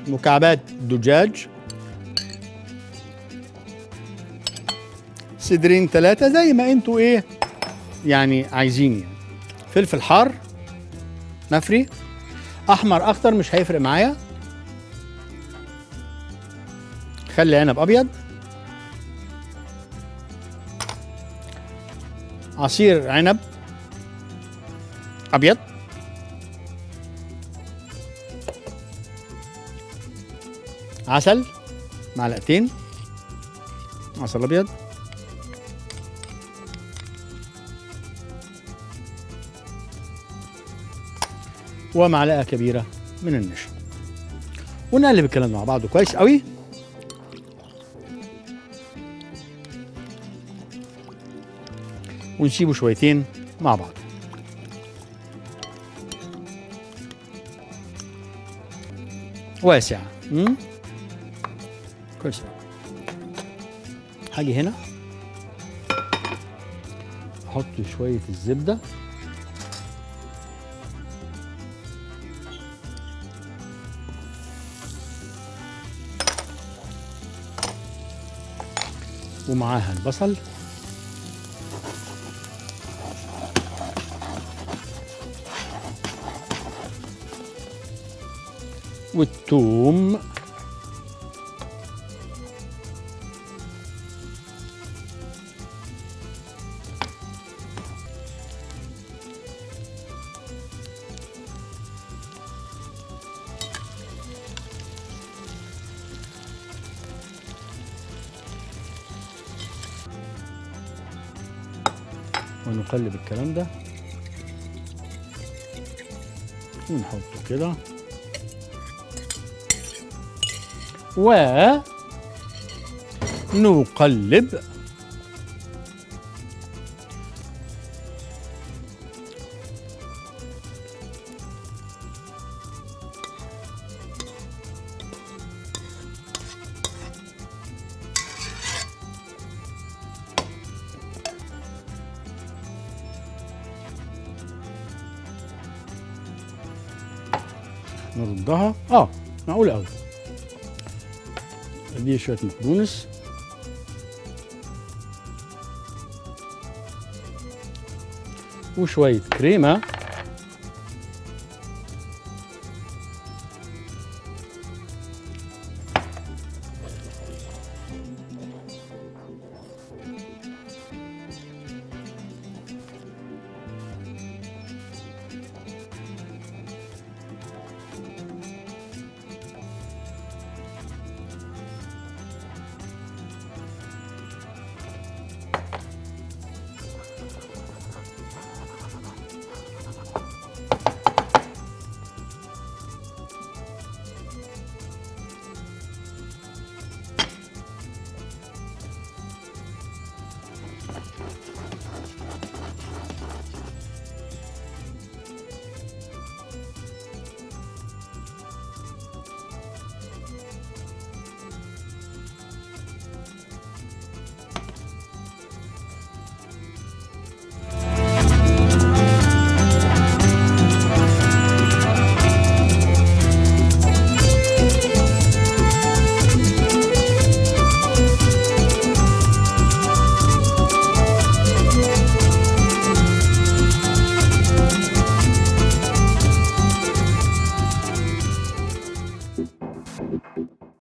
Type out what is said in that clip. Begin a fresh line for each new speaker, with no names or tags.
مكعبات دجاج صدرين ثلاثة زي ما انتوا ايه يعني عايزين يعني فلفل حار مفري احمر اخضر مش هيفرق معايا خلي عنب ابيض عصير عنب ابيض عسل معلقتين عسل ابيض ومعلقه كبيره من النشا ونقلب الكلام مع بعضه كويس قوي ونسيبه شويتين مع بعض واسع مم؟ كويس أوي. هاجي هنا احط شويه الزبده ومعاها البصل والثوم ونقلب الكلام ده ونحطه كده و نقلب نردها اه معقول قوي دي شويه مقدونس وشويه كريمه